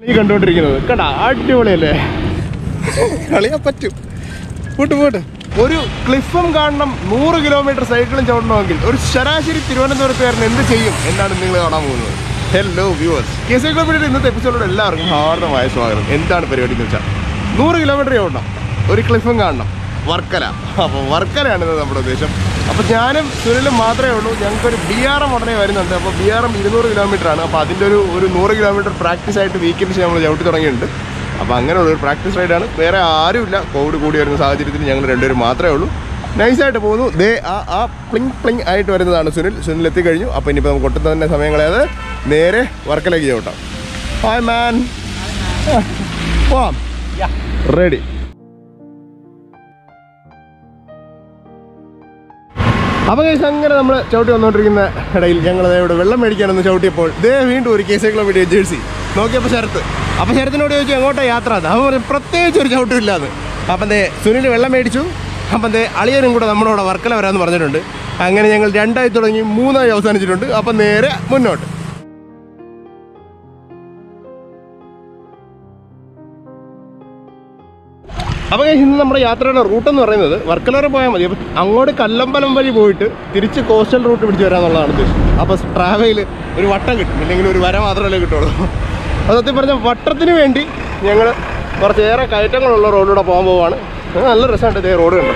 ഈ കണ്ടുകൊണ്ടിരിക്കുന്നത് കണ്ടാ അടിപൊളിയല്ലേ കളിയാ പറ്റും പോട്ട് പോട്ട് ഒരു ക്ലിഫും കാണണം നൂറ് കിലോമീറ്റർ സൈക്കിളും ചവിടണമെങ്കിൽ ഒരു ശരാശരി തിരുവനന്തപുരത്തുകാരൻ എന്ത് ചെയ്യും എന്നാണ് നിങ്ങൾ കാണാൻ പോകുന്നത് hello viewers K C kilometre ഇന്നത്തെ എപ്പിസോഡിലൂടെ എല്ലാവർക്കും ഹാർദമായ സ്വാഗതം എന്താണ് പരിപാടി എന്ന് വെച്ചാൽ നൂറ് കിലോമീറ്റർ ചവിടണം ഒരു ക്ലിഫും കാണണം വർക്കല അപ്പോൾ വർക്കലയാണ് ഇന്ന് നമ്മുടെ ഉദ്ദേശം അപ്പോൾ ഞാനും സുനിലും മാത്രമേ ഉള്ളൂ ഞങ്ങൾക്കൊരു ബി ആർ എം ഉടനെ വരുന്നുണ്ട് അപ്പോൾ ബി ആർ എം ഇരുന്നൂറ് കിലോമീറ്റർ ആണ് അപ്പോൾ അതിൻ്റെ ഒരു ഒരു നൂറ് കിലോമീറ്റർ പ്രാക്ടീസ് ആയിട്ട് വീക്കിന് ശേഷം നമ്മൾ ചവിട്ടി തുടങ്ങിയിട്ടുണ്ട് അപ്പോൾ അങ്ങനെയുള്ള ഒരു പ്രാക്ടീസ് റൈഡാണ് വേറെ ആരുമില്ല കോവിഡ് കൂടി വരുന്ന സാഹചര്യത്തിൽ ഞങ്ങൾ രണ്ടുപേരും മാത്രമേ ഉള്ളൂ നൈസായിട്ട് പോകുന്നു ദേ ആ ആ പ്ലിങ് പ്ലിങ് ആയിട്ട് വരുന്നതാണ് സുനിൽ സുനിൽ എത്തിക്കഴിഞ്ഞു അപ്പോൾ ഇനിയിപ്പോൾ നമുക്ക് ഒട്ടും തന്നെ സമയം കളയാതെ നേരെ വർക്കലേക്ക് ചവിട്ടാം ഹായ് മാൻ പോവാം റെഡി അപ്പോൾ കേസ് അങ്ങനെ നമ്മൾ ചവിട്ടി വന്നുകൊണ്ടിരിക്കുന്ന ഇടയിൽ ഞങ്ങൾ ഇവിടെ വെള്ളം മേടിക്കാനൊന്ന് ചവിട്ടിയപ്പോൾ ദേ വീണ്ടും ഒരു കേസ് കിലോമീറ്റർ ജേഴ്സി നോക്കിയപ്പോൾ ശരത്ത് അപ്പോൾ ശരത്തിനോട് ചോദിച്ചു എങ്ങോട്ടാ യാത്ര അത് അവൻ പറഞ്ഞു, പ്രത്യേകിച്ച് ഒരു ചവിട്ടില്ലാന്ന് അപ്പം ദേ സുനിൽ വെള്ളം മേടിച്ചു അപ്പം ദേ അളിയനും കൂടെ നമ്മുടെ കൂടെ വർക്കല വരാമെന്ന് പറഞ്ഞിട്ടുണ്ട് അങ്ങനെ ഞങ്ങൾ രണ്ടായി തുടങ്ങി മൂന്നായി അവസാനിച്ചിട്ടുണ്ട് അപ്പം നേരെ മുന്നോട്ട് അപ്പോൾ guys, ഇന്ന് നമ്മുടെ യാത്രയുടെ റൂട്ട് എന്ന് പറയുന്നത് വർക്കല വരെ പോയാൽ മതി അപ്പോൾ അങ്ങോട്ട് കല്ലമ്പലം വഴി പോയിട്ട് തിരിച്ച് കോസ്റ്റൽ റൂട്ട് പിടിച്ച് വരാമെന്നുള്ളതാണ് ഉദ്ദേശം അപ്പോൾ ട്രാവലിൽ ഒരു വട്ടം കിട്ടും ഇല്ലെങ്കിൽ ഒരു വര മാത്രമല്ലേ കിട്ടുള്ളൂ അത് സത്യം പറഞ്ഞാൽ വട്ടത്തിന് വേണ്ടി ഞങ്ങൾ കുറച്ചേറെ കയറ്റങ്ങളുള്ള റോഡിലൂടെ പോകാൻ പോവാണ് അത് നല്ല രസമുണ്ട് ഇതേ റോഡ് കണ്ടോ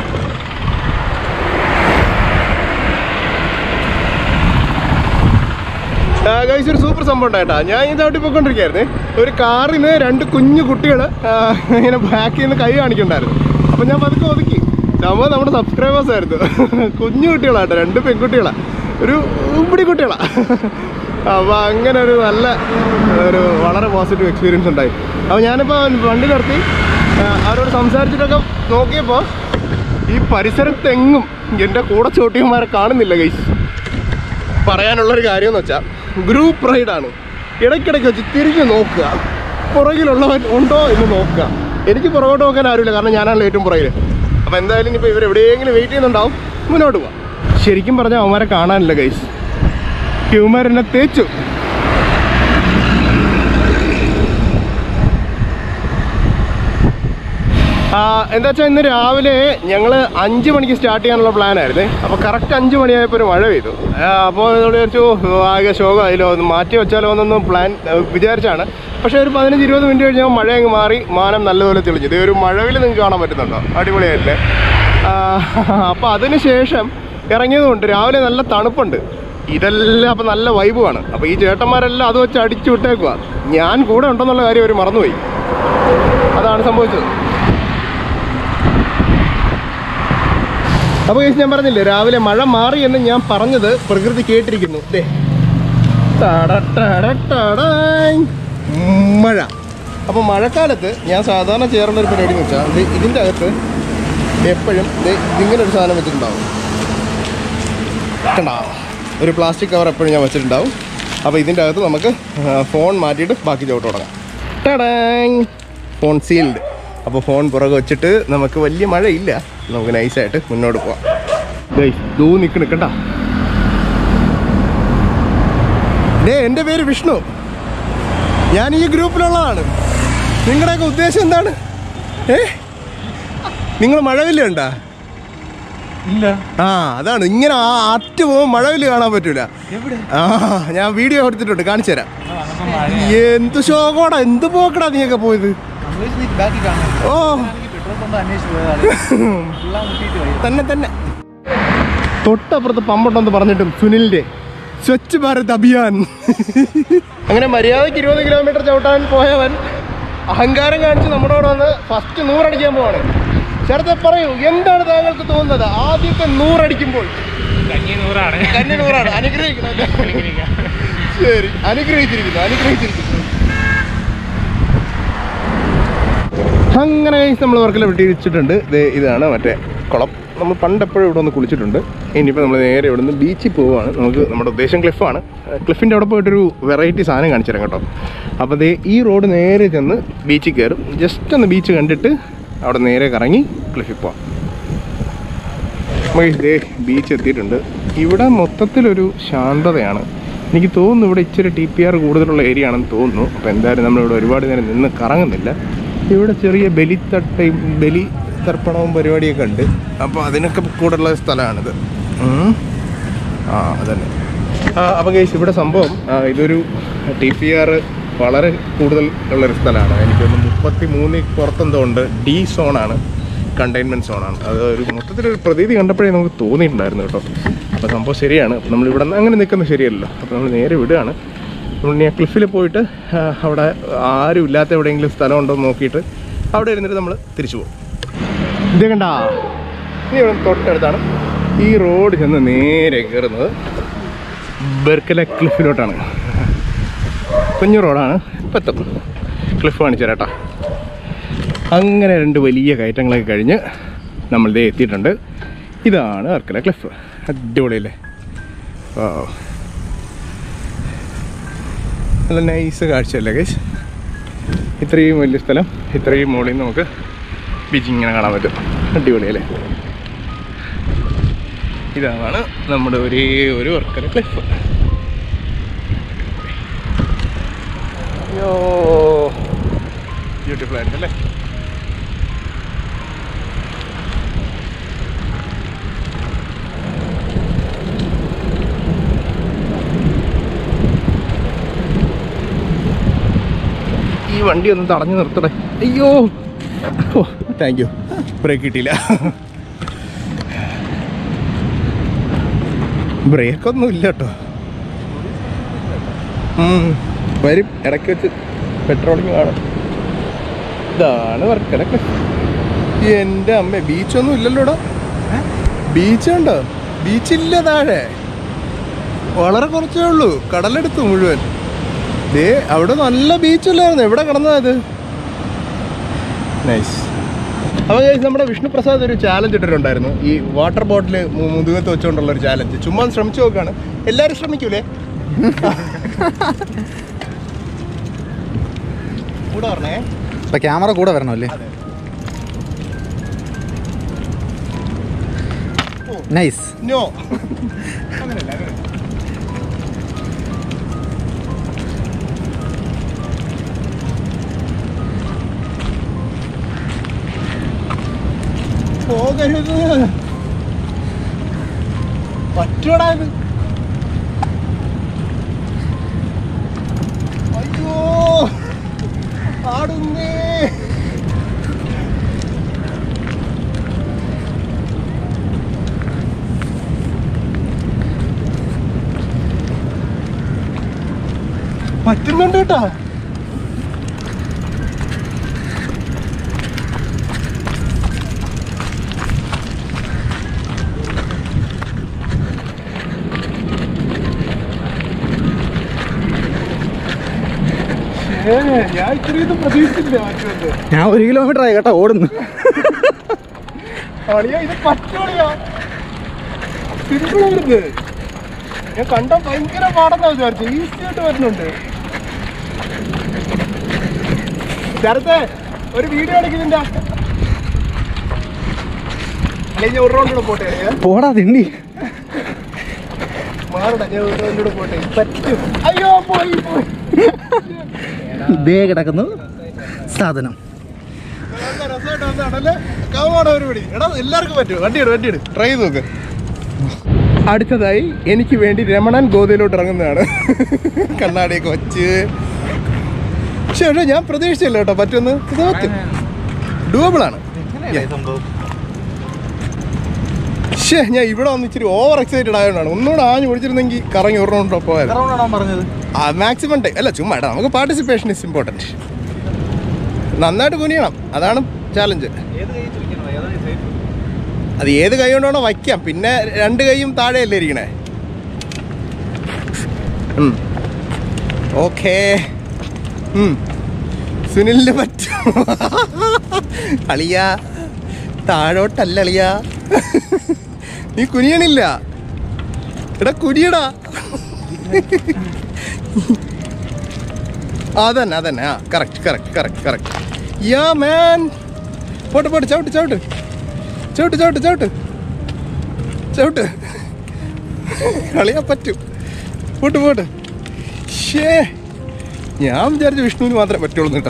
ഗൈസ് ഒരു സൂപ്പർ സംഭവം ഉണ്ടായിട്ടാ ഞാൻ ഇത് അവിടെ പോയിക്കൊണ്ടിരിക്കുകയായിരുന്നേ ഒരു കാറിന് രണ്ട് കുഞ്ഞു കുട്ടികൾ ഇങ്ങനെ ബാക്കിൽ നിന്ന് കൈ കാണിക്കണ്ടായിരുന്നു അപ്പം ഞാൻ പതുക്കെ ഒതുക്കി സംഭവം നമ്മുടെ സബ്സ്ക്രൈബേഴ്സ് ആയിരുന്നു കുഞ്ഞു കുട്ടികളാട്ടോ രണ്ട് പെൺകുട്ടികളാണ് ഒരു ഉപ്പിടി കുട്ടികളാണ് അപ്പോൾ അങ്ങനെ ഒരു നല്ല ഒരു വളരെ പോസിറ്റീവ് എക്സ്പീരിയൻസ് ഉണ്ടായി അപ്പോൾ ഞാനിപ്പോൾ വണ്ടി നിർത്തി ആ, അവരോട് സംസാരിച്ചിട്ടൊക്കെ നോക്കിയപ്പോൾ ഈ പരിസരത്തെങ്ങും എൻ്റെ കൂടെ ചോട്ടിയന്മാരെ കാണുന്നില്ല ഗൈസ് പറയാനുള്ളൊരു കാര്യം എന്ന് വെച്ചാൽ ഗ്രൂപ്പ് റൈഡാണ് ഇടയ്ക്കിടയ്ക്ക് വെച്ച് തിരിഞ്ഞ് നോക്കുക പുറകിലുള്ളവൻ ഉണ്ടോ എന്ന് നോക്കുക എനിക്ക് പുറകോട്ട് നോക്കാൻ ആരുമില്ല കാരണം ഞാനാണല്ലോ ഏറ്റവും പുറകിൽ അപ്പോൾ എന്തായാലും ഇനിയിപ്പോൾ ഇവർ എവിടെയെങ്കിലും വെയിറ്റ് ചെയ്യുന്നുണ്ടാവും മുന്നോട്ട് പോവാം ശരിക്കും പറഞ്ഞാൽ അവന്മാരെ കാണാനില്ല ഗൈസ് ഹ്യൂമർ എന്നെ തേച്ചു ആ, എന്താ വെച്ചാൽ ഇന്ന് രാവിലെ ഞങ്ങൾ അഞ്ച് മണിക്ക് സ്റ്റാർട്ട് ചെയ്യാനുള്ള പ്ലാൻ ആയിരുന്നേ അപ്പോൾ കറക്റ്റ് അഞ്ച് മണിയായപ്പോൾ ഒരു മഴ പെയ്തു ആ, അപ്പോൾ എന്നോട് വിചാരിച്ചു "ഓ, ആകെ ശോകമായില്ലോ ഒന്ന് മാറ്റി വെച്ചാലോ എന്നൊന്നും പ്ലാൻ ആ, വിചാരിച്ചാണ് പക്ഷേ ഒരു പതിനഞ്ച് ഇരുപത് മിനിറ്റ് കഴിഞ്ഞാൽ മഴ അങ്ങ് മാറി മാനം നല്ലപോലെ തെളിഞ്ഞു ഇതേ ഒരു മഴവിൽ നിങ്ങൾക്ക് കാണാൻ പറ്റുന്നുണ്ടോ അടിപൊളിയായില്ലേ അപ്പോൾ അതിന് ശേഷം ഇറങ്ങിയതുകൊണ്ട് രാവിലെ നല്ല തണുപ്പുണ്ട് ഇതെല്ലാം അപ്പോൾ നല്ല വൈബുമാണ് അപ്പോൾ ഈ ചേട്ടന്മാരെല്ലാം അത് വെച്ച് അടിച്ചു വിട്ടേക്കുക ഞാൻ കൂടെ ഉണ്ടെന്നുള്ള കാര്യം അവർ മറന്നുപോയി അതാണ് സംഭവിച്ചത് അപ്പോൾ കേസ് ഞാൻ പറഞ്ഞില്ലേ രാവിലെ മഴ മാറി എന്ന് ഞാൻ പറഞ്ഞത് പ്രകൃതി കേട്ടിരിക്കുന്നു ദേ ടടടടടടായ്. മഴ അപ്പോൾ മഴക്കാലത്ത് ഞാൻ സാധാരണ ചെയ്യാറുള്ള ഒരു പരിപാടി എന്ന് വെച്ചാൽ ദേ ഇതിൻ്റെ അകത്ത് എപ്പോഴും ദേ ഇതിങ്ങനെ ഒരു സാധനം വെച്ചിട്ടുണ്ടാവും കണ്ടോ ഒരു പ്ലാസ്റ്റിക് കവർ എപ്പോഴും ഞാൻ വെച്ചിട്ടുണ്ടാവും അപ്പോൾ ഇതിൻ്റെ അകത്ത് നമുക്ക് ആ, ഫോൺ മാറ്റിയിട്ട് ബാക്കി ചോട്ട് തുടങ്ങാം ടടാങ് ഫോൺ സീൽഡ് അപ്പോൾ ഫോൺ പുറകെ വെച്ചിട്ട് നമുക്ക് വലിയ മഴയില്ല നമുക്ക് നൈസായിട്ട് മുന്നോട്ട് പോവാം ഗൈസ് ദൂ നിൽക്ക് നിൽക്കണ്ട ഡേ എൻ്റെ പേര് വിഷ്ണു ഞാൻ ഈ ഗ്രൂപ്പിലുള്ളതാണ് നിങ്ങളുടെയൊക്കെ ഉദ്ദേശം എന്താണ് ഏ നിങ്ങൾ മഴവില്ല ഉണ്ടാ ഇല്ല ആ അതാണ് ഇങ്ങനെ ആ അറ്റ് പോകുമ്പോൾ മഴവില് കാണാൻ പറ്റൂല എവിടെ ആ ഞാൻ വീഡിയോ എടുത്തിട്ടുണ്ട് കാണിച്ചു തരാം വന്നപ്പോ മഴ എന്ത് ശോകോടാ എന്ത് പോക്കടാ നീയൊക്കെ പോയത് ബാക്കി കാണാൻ ഓ പെട്രോൾ പമ്പ് അന്വേഷിച്ച് പോയതാണ് ഫുള്ളാ മുട്ടിയിട്ട് പോയി തന്നെ തന്നെ തൊട്ടപ്പുറത്ത് പമ്പുണ്ടെന്ന് പറഞ്ഞിട്ടും സുനിലിന്റെ സ്വച്ഛ് ഭാരത് അഭിയാൻ അങ്ങനെ മര്യാദയ്ക്ക് ഇരുപത് കിലോമീറ്റർ ചവിട്ടാൻ പോയവൻ അഹങ്കാരം കാണിച്ച് നമ്മളോട് വന്ന് ഫസ്റ്റ് നൂറടിക്കാൻ പോവാണ് ചേർത്തെ പറയൂ എന്താണ് താങ്കൾക്ക് തോന്നുന്നത് ആദ്യത്തെ നൂറടിക്കുമ്പോൾ കഞ്ഞി നൂറാണ് കന്നി നൂറാണ് അനുഗ്രഹിക്കണം അല്ലേ? ശരി അനുഗ്രഹിച്ചിരിക്കുന്നു അനുഗ്രഹിച്ചിരിക്കുന്നു അങ്ങനെ നമ്മൾ വർക്കിൽ വെട്ടിച്ചിട്ടുണ്ട് ഇത് ഇതാണ് മറ്റേ കുളം നമ്മൾ പണ്ട് എപ്പോഴും ഇവിടെ ഒന്ന് കുളിച്ചിട്ടുണ്ട് ഇനിയിപ്പോൾ നമ്മൾ നേരെ ഇവിടെ നിന്ന് ബീച്ചിൽ പോവുകയാണ് നമുക്ക് നമ്മുടെ ഉദ്ദേശം ക്ലിഫാണ് ക്ലിഫിൻ്റെ അവിടെ പോയിട്ടൊരു വെറൈറ്റി സാധനം കാണിച്ചു തരാം കേട്ടോ അപ്പോൾ ദേ ഈ റോഡ് നേരെ ചെന്ന് ബീച്ചിൽ കയറും ജസ്റ്റ് ഒന്ന് ബീച്ച് കണ്ടിട്ട് അവിടെ നേരെ കറങ്ങി ക്ലിഫിൽ പോവാം നമുക്ക് ദേ ബീച്ച് എത്തിയിട്ടുണ്ട് ഇവിടെ മൊത്തത്തിലൊരു ശാന്തതയാണ് എനിക്ക് തോന്നുന്നു ഇവിടെ ഇച്ചിരി ടി പി ആർ കൂടുതലുള്ള ഏരിയ ആണെന്ന് തോന്നുന്നു അപ്പോൾ എന്തായാലും നമ്മളിവിടെ ഒരുപാട് നേരം നിന്ന് കറങ്ങുന്നില്ല ഇവിടെ ചെറിയ ബലിത്തട്ടയും ബലി തർപ്പണവും പരിപാടിയൊക്കെ ഉണ്ട് അപ്പോൾ അതിനൊക്കെ കൂടുതലുള്ള സ്ഥലമാണിത് ഉം. ആ അതന്നെ ആ അപ്പം കേസ് ഇവിടെ സംഭവം ആ, ഇതൊരു ടി പി ആർ വളരെ കൂടുതൽ ഉള്ളൊരു സ്ഥലമാണ് എനിക്കൊന്ന് മുപ്പത്തി മൂന്നിൽ പുറത്തെന്തോ ഉണ്ട് ഡി സോണാണ് കണ്ടെയ്ൻമെൻറ്റ് സോണാണ് അത് ഒരു മൊത്തത്തിലൊരു പ്രതീതി കണ്ടപ്പോഴേ നമുക്ക് തോന്നിയിട്ടുണ്ടായിരുന്നു കേട്ടോ അപ്പോൾ സംഭവം ശരിയാണ് അപ്പോൾ നമ്മൾ ഇവിടെ നിന്ന് അങ്ങനെ നിൽക്കുന്നത് ശരിയല്ലല്ലോ അപ്പോൾ നമ്മൾ നേരെ വിടുകയാണ് നമ്മൾ ഇനി ആ ക്ലിഫിൽ പോയിട്ട് ആ, അവിടെ ആരും ഇല്ലാത്ത എവിടെയെങ്കിലും സ്ഥലം ഉണ്ടോ എന്ന് നോക്കിയിട്ട് അവിടെ ഇരുന്നിട്ട് നമ്മൾ തിരിച്ചു പോകും ഇത് കണ്ട ഇനി ഇവിടെ തൊട്ടടുത്താണ് ഈ റോഡ് ചെന്ന് നേരെ കയറുന്നത് ബെർക്കല ക്ലിഫിലോട്ടാണ് കുഞ്ഞു റോഡാണ് ഇപ്പം എത്തും ക്ലിഫ് കാണിച്ചു തരാട്ടാ അങ്ങനെ രണ്ട് വലിയ കയറ്റങ്ങളൊക്കെ കഴിഞ്ഞ് നമ്മൾ ഇതേ എത്തിയിട്ടുണ്ട് ഇതാണ് ബെർക്കല ക്ലിഫ് അടിപൊളിയല്ലേ ആ നല്ല നൈസ് കാഴ്ചയല്ലേ ഗൈസ് ഇത്രയും വലിയ സ്ഥലം ഇത്രയും മുകളിൽ നിന്ന് നമുക്ക് ബീച്ച് ഇങ്ങനെ കാണാൻ പറ്റും അടിപൊളിയല്ലേ ഇതാണ് നമ്മുടെ ഒരേ ഒരു വർക്കര ക്ലിഫ് അയ്യോ ബ്യൂട്ടിഫുൾ ആയിട്ടല്ലേ ഈ വണ്ടി ഒന്ന് തടഞ്ഞു നിർത്തടേ അയ്യോ ഓ താങ്ക് യു ബ്രേക്ക് കിട്ടിയില്ല ബ്രേക്കൊന്നും ഇല്ല കേട്ടോ ഉം, വരും ഇടയ്ക്ക് വെച്ച് പെട്രോളിങ് കാണും ഇതാണ് വർക്കല എൻ്റെ അമ്മ ബീച്ചൊന്നും ഇല്ലല്ലോടാ ബീച്ച് ഉണ്ടോ ബീച്ചില്ല താഴെ വളരെ കുറച്ചേ ഉള്ളൂ കടലെടുത്തു മുഴുവൻ ദേ അവിടെ നല്ല ബീച്ചല്ലായിരുന്നു എവിടെ കിടന്നത് നൈസ് അപ്പോൾ guys, നമ്മുടെ വിഷ്ണു പ്രസാദ് ഒരു ചാലഞ്ച് ഇട്ടിട്ടുണ്ടായിരുന്നു ഈ വാട്ടർ ബോട്ടിൽ മുതുകത്ത് വെച്ചുകൊണ്ടുള്ള ഒരു ചാലഞ്ച് ചുമ്മാ ഒന്ന് ശ്രമിച്ചു നോക്കാണ് എല്ലാവരും ശ്രമിക്കൂലേ കൂടെ പറഞ്ഞേ അപ്പൊ ക്യാമറ കൂടെ വരണമല്ലേ അതെ നൈസ് നോ അങ്ങനെയല്ല അങ്ങനെ പോകരുത് പറ്റൂടാ ഇത് അയ്യോ ആടുന്നേ പറ്റുന്നുണ്ട് കേട്ടാ ശ്ശേ, ഞാൻ ഇത്രയൊന്നും പ്രതീക്ഷിച്ചില്ല പറ്റുമെന്ന് ഞാൻ ഒരു കിലോമീറ്റർ ആയി കേട്ടോ ഓടുന്നു അളിയാ ഇത് പറ്റുകളിയാ സിമ്പിൾ ആയിരുന്നു ഞാൻ കണ്ട ഭയങ്കര പാടെന്നാ വിചാരിച്ചു ഈസി ആയിട്ട് വരുന്നുണ്ട് ശരത്തെ ഒരു വീഡിയോ എടുക്കുന്നുണ്ടാ അല്ലെങ്കിൽ ഒരു റൗണ്ട് കൂടെ പോട്ടെ അളിയാ? പോടാ തിണ്ടി മാറടാ ഞാൻ ഒരു റൗണ്ട് കൂടെ പോട്ടെ പറ്റും അയ്യോ പോയി പോയി ദേ കിടക്കുന്നു സാധനം നല്ല രസമായിട്ട് വന്നതാണല്ലേ കവാട പരിപാടി എടാ എല്ലാവർക്കും പറ്റും വണ്ടി ഇട് വണ്ടി ഇട് ട്രൈ ചെയ്ത് നോക്ക് അടുത്തതായി എനിക്ക് വേണ്ടി രമണൻ ഗോതയിലോട്ട് ഇറങ്ങുന്നതാണ് കണ്ണാടിയൊക്കെ വച്ച് പക്ഷെ പക്ഷേ ഞാൻ പ്രതീക്ഷിച്ചില്ല കേട്ടോ പറ്റുമെന്ന് ഇത് പറ്റും ഡൂബിൾ ആണ് പക്ഷേ ഞാൻ ഇവിടെ വന്ന് ഇച്ചിരി ഓവർ എക്സൈറ്റഡ് ആയതുകൊണ്ടാണ് ഒന്നുകൂടെ ആഞ്ഞു പിടിച്ചിരുന്നെങ്കിൽ കറങ്ങി ഒരു റൗണ്ട് പോയത് പറഞ്ഞത് ആ മാക്സിമം ടൈം അല്ല ചുമ്മാ ഇടാം നമുക്ക് പാർട്ടിസിപ്പേഷൻ ഇസ് ഇമ്പോർട്ടൻറ്റ് നന്നായിട്ട് കുനിയണം അതാണ് ചാലഞ്ച് അത് ഏത് കൈ കൊണ്ടാണോ വയ്ക്കാം പിന്നെ രണ്ട് കൈയും താഴെയല്ലേ ഇരിക്കണേ ഓക്കേ സുനിലിന് പറ്റും അളിയ താഴോട്ടല്ല അളിയ നീ കുനിയണില്ല എടാ കുനിയടാ അതന്നെ അതന്നെ ആ correct correct correct correct yeah man പോട്ട് പോട്ട് ചവിട്ട് ചവിട്ട് ചവിട്ട് ചവിട്ട് ചവിട്ട് ചവിട്ട് കളിയാ പറ്റും പോട്ട് പോട്ട് ഷേ ഞാൻ വിചാരിച്ചു വിഷ്ണുവിന് മാത്രമേ പറ്റുള്ളൂ കേട്ടോ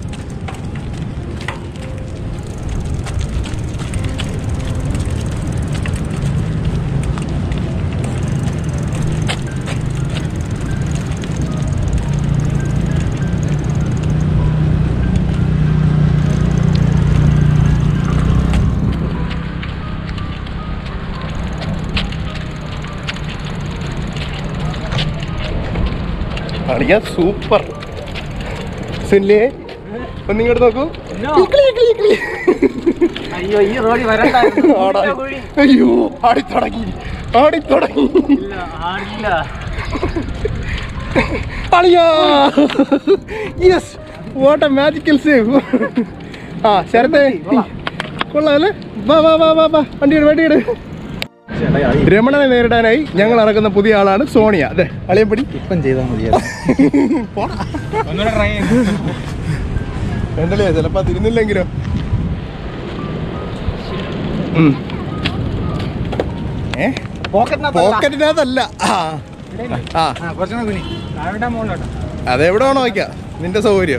അടിയാ സൂപ്പർ സുനിലേ ഒന്നിങ്ങോട്ട് നോക്കൂ ഇക്കിളി, ഇക്കിളി, ഇക്കിളി. അയ്യോ ഈ റോഡിൽ വരണ്ടായിരുന്നു ആടാ. അയ്യോ ആടി തുടങ്ങി ആടി തുടങ്ങി ഇല്ല ആടില്ല അളിയാ yes what a magical save ആ ശരത്തെ കൊള്ളാം അല്ലേ വാ വാ വാ വാ വാ വണ്ടിയിട് വണ്ടിയിട് രമണനെ നേരിടാനായി ഞങ്ങൾ ഇറക്കുന്ന പുതിയ ആളാണ് സോണിയ അതെ അളിയപ്പടി ഇപ്പം ചെയ്താൽ മതിയായിരുന്നു ഒന്നുകൂടെ ട്രൈ വേണ്ടല്ലേ ചിലപ്പോ തിരുന്നില്ലെങ്കിലോ ഉം. ഏ പോക്കറ്റിനകത്തല്ല ആ ആ കുറച്ചുകൂടെ കുനി താഴോട്ടാ മുകളിലോട്ടാ അതെവിടെ വേണോ വയ്ക്കാം നിന്റെ സൗകര്യം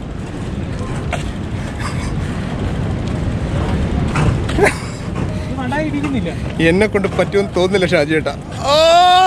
ഇരിക്കുന്നില്ല എന്നെ കൊണ്ട് പറ്റുമെന്ന് തോന്നുന്നില്ല ഷാജി ചേട്ടാ ആ!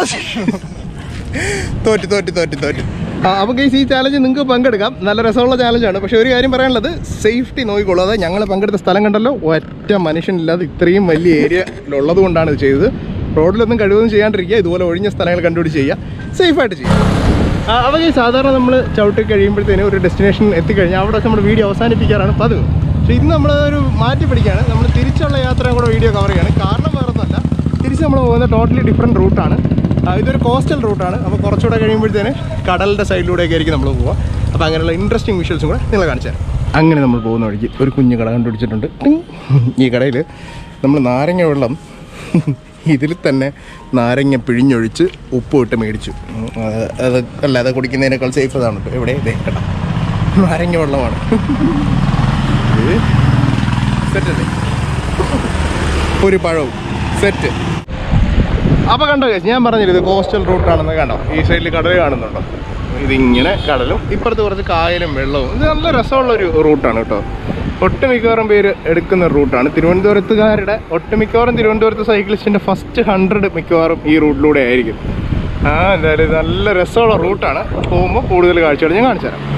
തോറ്റ് തോറ്റ് തോറ്റ് തോറ്റ് ആ, അപ്പോൾ ഗൈസ് ഈ ചാലഞ്ച് നിങ്ങൾക്ക് പങ്കെടുക്കാം നല്ല രസമുള്ള ചാലഞ്ചാണ് പക്ഷേ ഒരു കാര്യം പറയാനുള്ളത് സേഫ്റ്റി നോക്കിക്കോളൂ അതായത് ഞങ്ങൾ പങ്കെടുത്ത സ്ഥലം കണ്ടല്ലോ ഒറ്റ മനുഷ്യനില്ലാതെ ഇത്രയും വലിയ ഏരിയ ഉള്ളത് കൊണ്ടാണ് ഇത് ചെയ്തത് റോഡിലൊന്നും കഴിവൊന്നും ചെയ്യാണ്ടിരിക്കുക ഇതുപോലെ ഒഴിഞ്ഞ സ്ഥലങ്ങൾ കണ്ടുപിടിച്ച് ചെയ്യുക സേഫായിട്ട് ചെയ്യുക ആ, അപ്പോൾ ഈ സാധാരണ നമ്മൾ ചവിട്ടി കഴിയുമ്പോഴത്തേനും ഒരു ഡെസ്റ്റിനേഷൻ എത്തിക്കഴിഞ്ഞാൽ അവിടെ നമ്മുടെ വീഡിയോ അവസാനിപ്പിക്കാറാണ് പതിവ് പക്ഷേ ഇന്ന് നമ്മൾ ഒരു മാറ്റി പിടിക്കുകയാണ് നമ്മൾ തിരിച്ചുള്ള യാത്രയും കൂടെ വീഡിയോ കവർ ചെയ്യാണ് കാരണം വേറെ ഒന്നുമല്ല തിരിച്ച് നമ്മൾ പോകുന്ന ടോട്ടലി ഡിഫറെൻറ്റ് റൂട്ടാണ് ഇതൊരു കോസ്റ്റൽ റൂട്ടാണ് അപ്പോൾ കുറച്ചുകൂടെ കഴിയുമ്പോഴത്തേന് കടലിൻ്റെ സൈഡിലൂടെയൊക്കെ ആയിരിക്കും നമ്മൾ പോവുക അപ്പോൾ അങ്ങനെയുള്ള ഇൻട്രസ്റ്റിംഗ് വിഷ്വൽസും കൂടെ നിങ്ങൾ കാണിച്ചു തരാം അങ്ങനെ നമ്മൾ പോകുന്ന വഴിക്ക് ഒരു കുഞ്ഞു കട കണ്ടുപിടിച്ചിട്ടുണ്ട് ടിങ്. ഈ കടയിൽ നമ്മൾ നാരങ്ങ വെള്ളം ഇതിൽ തന്നെ നാരങ്ങ പിഴിഞ്ഞൊഴിച്ച് ഉപ്പ് ഇട്ട് മേടിച്ചു ഉം, അത് അത് അല്ലാതെ കുടിക്കുന്നതിനേക്കാൾ സേഫ് അതാണ് കേട്ടോ എവിടെ ഇതേ കേട്ടോ നാരങ്ങ വെള്ളമാണ് ഇത് സെറ്റല്ലേ ഒരു പഴവും സെറ്റ് അപ്പോൾ കണ്ടോ guys, ഞാൻ പറഞ്ഞില്ല ഇത് കോസ്റ്റൽ റൂട്ടാണെന്ന് കണ്ടോ ഈ സൈഡിൽ കടൽ കാണുന്നുണ്ടോ ഇതിങ്ങനെ കടലും ഇപ്പുറത്ത് കുറച്ച് കായലും വെള്ളവും ഇത് നല്ല രസമുള്ള ഒരു റൂട്ടാണ് കേട്ടോ ഒട്ടുമിക്കവാറും പേര് എടുക്കുന്ന റൂട്ടാണ് തിരുവനന്തപുരത്തുകാരുടെ ഒട്ടുമിക്കവാറും തിരുവനന്തപുരത്ത് സൈക്ലിസ്റ്റിൻ്റെ ഫസ്റ്റ് ഹൺഡ്രഡ് മിക്കവാറും ഈ റൂട്ടിലൂടെ ആയിരിക്കും ആ എന്തായാലും ഇത് നല്ല രസമുള്ള റൂട്ടാണ് പോകുമ്പോൾ കൂടുതൽ കാഴ്ചകൾ ഞാൻ കാണിച്ചു തരാം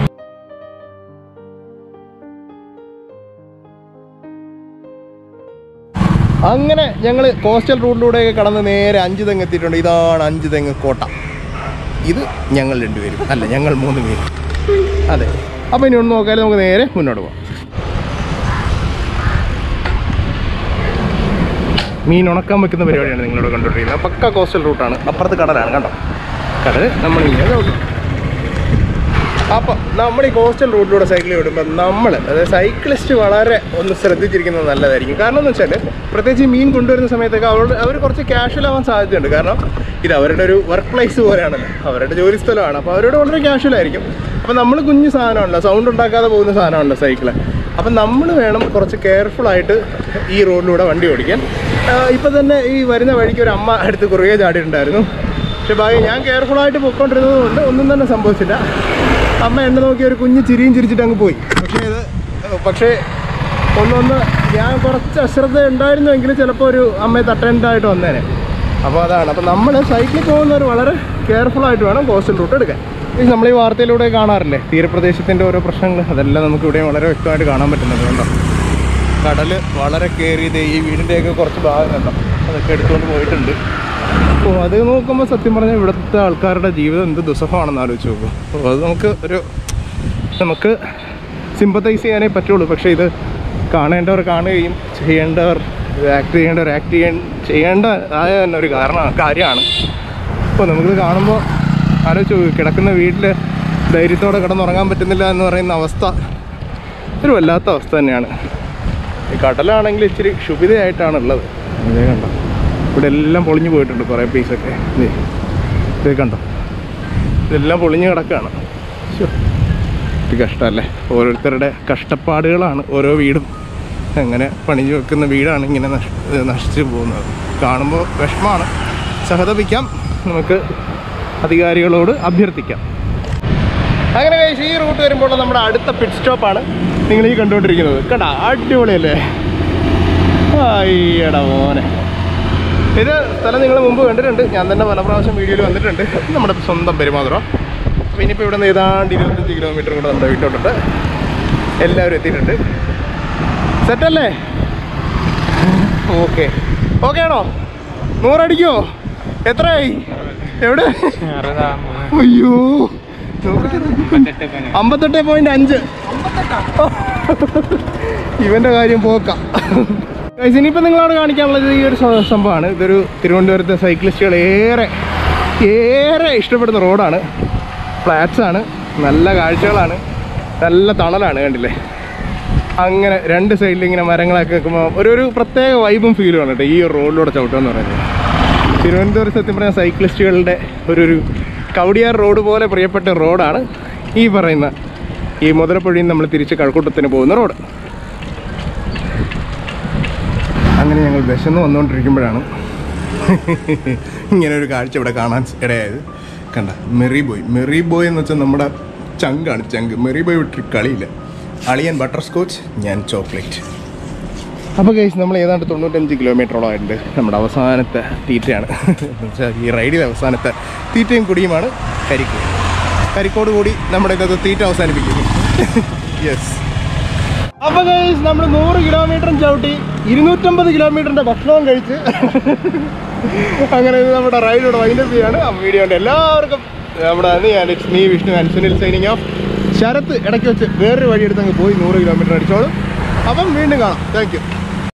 അങ്ങനെ ഞങ്ങൾ കോസ്റ്റൽ റൂട്ടിലൂടെയൊക്കെ കടന്ന് നേരെ അഞ്ച് തെങ്ങ് എത്തിയിട്ടുണ്ട് ഇതാണ് അഞ്ച് തെങ്ങ് കോട്ട ഇത് ഞങ്ങൾ രണ്ടുപേരും അല്ല ഞങ്ങൾ മൂന്ന് പേരും അതെ അപ്പോൾ ഇനി ഒന്ന് നോക്കാതെ നമുക്ക് നേരെ മുന്നോട്ട് പോകാം മീൻ ഉണക്കാൻ വെക്കുന്ന പരിപാടിയാണ് നിങ്ങളോട് കണ്ടുകൊണ്ടിരിക്കുന്നത് പക്ക കോസ്റ്റൽ റൂട്ടാണ് അപ്പുറത്ത് കടലാണ് കണ്ടോ കടൽ നമ്മൾ ഇങ്ങനെ ചവിട്ടും അപ്പം നമ്മൾ ഈ കോസ്റ്റൽ റൂട്ടിലൂടെ സൈക്കിൾ വിടുമ്പോൾ നമ്മൾ അതായത് സൈക്ലിസ്റ്റ് വളരെ ഒന്ന് ശ്രദ്ധിച്ചിരിക്കുന്നത് നല്ലതായിരിക്കും കാരണം എന്ന് വെച്ചാൽ പ്രത്യേകിച്ച് ഈ മീൻ കൊണ്ടുവരുന്ന സമയത്തൊക്കെ അവരോട് അവർ കുറച്ച് ക്യാഷ്വൽ ആവാൻ സാധ്യതയുണ്ട് കാരണം ഇത് അവരുടെ ഒരു വർക്ക് പ്ലേസ് പോലെയാണല്ലോ അവരുടെ ജോലി സ്ഥലമാണ് അപ്പോൾ അവരോട് വളരെ ക്യാഷ്വൽ ആയിരിക്കും അപ്പോൾ നമ്മൾ കുഞ്ഞു സാധനമാണല്ലോ സൗണ്ട് ഉണ്ടാക്കാതെ പോകുന്ന സാധനമാണല്ലോ സൈക്കിള് അപ്പം നമ്മൾ വേണം കുറച്ച് കെയർഫുൾ ആയിട്ട് ഈ റോഡിലൂടെ വണ്ടി ഓടിക്കാൻ ഇപ്പം തന്നെ ഈ വരുന്ന വഴിക്ക് ഒരു അമ്മ അടുത്ത് കുറേ ചാടിയിട്ടുണ്ടായിരുന്നു പക്ഷെ ഭാഗ്യം ഞാൻ കെയർഫുൾ ആയിട്ട് പൊയ്ക്കൊണ്ടിരുന്നത് കൊണ്ട് ഒന്നും തന്നെ സംഭവിച്ചില്ല അമ്മ എന്നെ നോക്കി ഒരു കുഞ്ഞ് ചിരിയും ചിരിച്ചിട്ട് അങ്ങ് പോയി പക്ഷേ ഇത് പക്ഷേ ഒന്നൊന്ന് ഞാൻ കുറച്ച് അശ്രദ്ധ ഉണ്ടായിരുന്നുവെങ്കിൽ ചിലപ്പോൾ ഒരു അമ്മയെ തട്ടേണ്ടതായിട്ട് വന്നേനെ അപ്പോൾ അതാണ് അപ്പോൾ നമ്മൾ സൈക്കിളിൽ പോകുന്നവർ വളരെ കെയർഫുൾ ആയിട്ട് വേണം കോസ്റ്റൽ റൂട്ട് എടുക്കാൻ ഇത് നമ്മൾ ഈ വാർത്തയിലൂടെ കാണാറില്ലേ തീരപ്രദേശത്തിൻ്റെ ഓരോ പ്രശ്നങ്ങൾ അതെല്ലാം നമുക്ക് ഇവിടെ വളരെ വ്യക്തമായിട്ട് കാണാൻ പറ്റുന്നത് കണ്ടോ കടൽ വളരെ കയറിയത് ഈ വീടിൻ്റെയൊക്കെ കുറച്ച് ഭാഗം കണ്ടോ അതൊക്കെ എടുത്തുകൊണ്ട് പോയിട്ടുണ്ട് അപ്പോൾ അത് നോക്കുമ്പോൾ സത്യം പറഞ്ഞാൽ ഇവിടുത്തെ ആൾക്കാരുടെ ജീവിതം എന്ത് ദുസ്സഹമാണെന്ന് ആലോചിച്ച് നോക്കും അപ്പോൾ അത് നമുക്ക് ഒരു നമുക്ക് സിമ്പത്തൈസ് ചെയ്യാനേ പറ്റുള്ളൂ പക്ഷേ ഇത് കാണേണ്ടവർ കാണുകയും ചെയ്യേണ്ടവർ ആക്ട് ചെയ്യേണ്ടവർ ആക്ട് ചെയ്യാൻ ചെയ്യേണ്ട ആയ തന്നെ ഒരു കാരണം കാര്യമാണ് അപ്പോൾ നമുക്കിത് കാണുമ്പോൾ ആലോചിച്ച് നോക്ക് കിടക്കുന്ന വീട്ടിൽ ധൈര്യത്തോടെ കിടന്നുറങ്ങാൻ പറ്റുന്നില്ല എന്ന് പറയുന്ന അവസ്ഥ ഒരു വല്ലാത്ത അവസ്ഥ തന്നെയാണ് ഈ കടലാണെങ്കിൽ ഇച്ചിരി ക്ഷുഭിതയായിട്ടാണ് ഉള്ളത് ഇതേ കണ്ടോ ഇവിടെ എല്ലാം പൊളിഞ്ഞു പോയിട്ടുണ്ട് കുറേ പീസൊക്കെ ഇതേ ഇതേ കണ്ടോ ഇതെല്ലാം പൊളിഞ്ഞു കിടക്കുകയാണ് ശ്ശോ. ഇത് കഷ്ടമല്ലേ ഓരോരുത്തരുടെ കഷ്ടപ്പാടുകളാണ് ഓരോ വീടും അങ്ങനെ പണിഞ്ഞു വെക്കുന്ന വീടാണ് ഇങ്ങനെ നഷ് നശിച്ചു പോകുന്നത് കാണുമ്പോൾ വിഷമമാണ് സഹതപിക്കാം നമുക്ക് അധികാരികളോട് അഭ്യർത്ഥിക്കാം അങ്ങനെ കഴിച്ച് ഈ റൂട്ട് വരുമ്പോൾ നമ്മുടെ അടുത്ത പിറ്റ് സ്റ്റോപ്പാണ് നിങ്ങൾ ഈ കണ്ടുകൊണ്ടിരിക്കുന്നത് കേട്ടാ അടിപൊളിയല്ലേ അയ്യടാ മോനെ ഇത് സ്ഥലം നിങ്ങൾ മുമ്പ് കണ്ടിട്ടുണ്ട് ഞാൻ തന്നെ പല പ്രാവശ്യം വീഡിയോയിൽ വന്നിട്ടുണ്ട് നമ്മുടെ സ്വന്തം പെരുമാതുറം അപ്പോൾ ഇനിയിപ്പോൾ ഇവിടെ നിന്ന് ഏതാണ്ട് ഇരുപത്തഞ്ച് കിലോമീറ്റർ കൂടെ നമ്മുടെ വീട്ടോട്ടുണ്ട് എല്ലാവരും എത്തിയിട്ടുണ്ട് സെറ്റല്ലേ ഓക്കെ ഓക്കെ ആണോ നൂറടിക്കോ എത്രയായി എവിടെ അയ്യോ അമ്പത്തെട്ട് പോയിന്റ് അഞ്ച് ഇവന്റെ കാര്യം പോക്കാം Guys, ഇനിയിപ്പോൾ നിങ്ങളോട് കാണിക്കാനുള്ളത് ഈ ഒരു സ- സംഭവമാണ് ഇതൊരു തിരുവനന്തപുരത്തെ സൈക്ലിസ്റ്റുകൾ ഏറെ ഏറെ ഇഷ്ടപ്പെടുന്ന റോഡാണ് ഫ്ലാറ്റ്സ് ആണ് നല്ല കാഴ്ചകളാണ് നല്ല തണലാണ് കണ്ടില്ലേ അങ്ങനെ രണ്ട് സൈഡിൽ ഇങ്ങനെ മരങ്ങളൊക്കെ വെക്കുമ്പോൾ ഒരു ഒരു പ്രത്യേക വൈബും ഫീലും ആണ് കേട്ടോ ഈ ഒരു റോഡിലൂടെ ചവിട്ടുക എന്ന് പറയുന്നത് തിരുവനന്തപുരം സത്യം പറഞ്ഞ സൈക്ലിസ്റ്റുകളുടെ ഒരു ഒരു കവടിയാർ റോഡ് പോലെ പ്രിയപ്പെട്ട റോഡാണ് ഈ പറയുന്ന ഈ മുതലപ്പുഴയിൽ നമ്മൾ തിരിച്ച് കഴക്കൂട്ടത്തിന് പോകുന്ന റോഡ് അങ്ങനെ ഞങ്ങൾ വിശന്ന് വന്നുകൊണ്ടിരിക്കുമ്പോഴാണ് ഇങ്ങനെ ഒരു കാഴ്ച ഇവിടെ കാണാൻ ഇടയായത് കണ്ട മെറി ബോയ് മെറി ബോയ് എന്ന് വെച്ചാൽ നമ്മുടെ ചങ്കാണ് ചങ്ക് മെറി ബോയ് വിട്ടൊരു കളിയില്ല അളിയൻ ബട്ടർ സ്കോച്ച് ഞാൻ ചോക്ലേറ്റ് അപ്പോൾ കേസ് നമ്മൾ ഏതാണ്ട് തൊണ്ണൂറ്റഞ്ച് കിലോമീറ്ററോളം ആയിട്ടുണ്ട് നമ്മുടെ അവസാനത്തെ തീറ്റയാണ് എന്നുവെച്ചാൽ ഈ റൈഡിലെ അവസാനത്തെ തീറ്റയും കുടിയുമാണ് കരിക്ക് കരിക്കോട് കൂടി നമ്മുടെ ഇന്നത്തെ തീറ്റ അവസാനിപ്പിക്കും യെസ് അപ്പോൾ കേസ് നമ്മൾ നൂറ് കിലോമീറ്ററും ചവിട്ടി ഇരുന്നൂറ്റമ്പത് കിലോമീറ്ററിൻ്റെ ഭക്ഷണവും കഴിച്ച് അങ്ങനെ ഇത് നമ്മുടെ റൈഡിലൂടെ വൈൻഡപ്പ് ചെയ്യാണ് ആ വീഡിയോൻ്റെ എല്ലാവർക്കും നമ്മുടെ അന്ന് ഞാൻ it's me Vishnu and Sunil signing off Sharath ഇടയ്ക്ക് വെച്ച് വേറൊരു വഴി എടുത്തങ്ങ് പോയി നൂറ് കിലോമീറ്റർ അടിച്ചോളും അപ്പം വീണ്ടും കാണാം താങ്ക് യു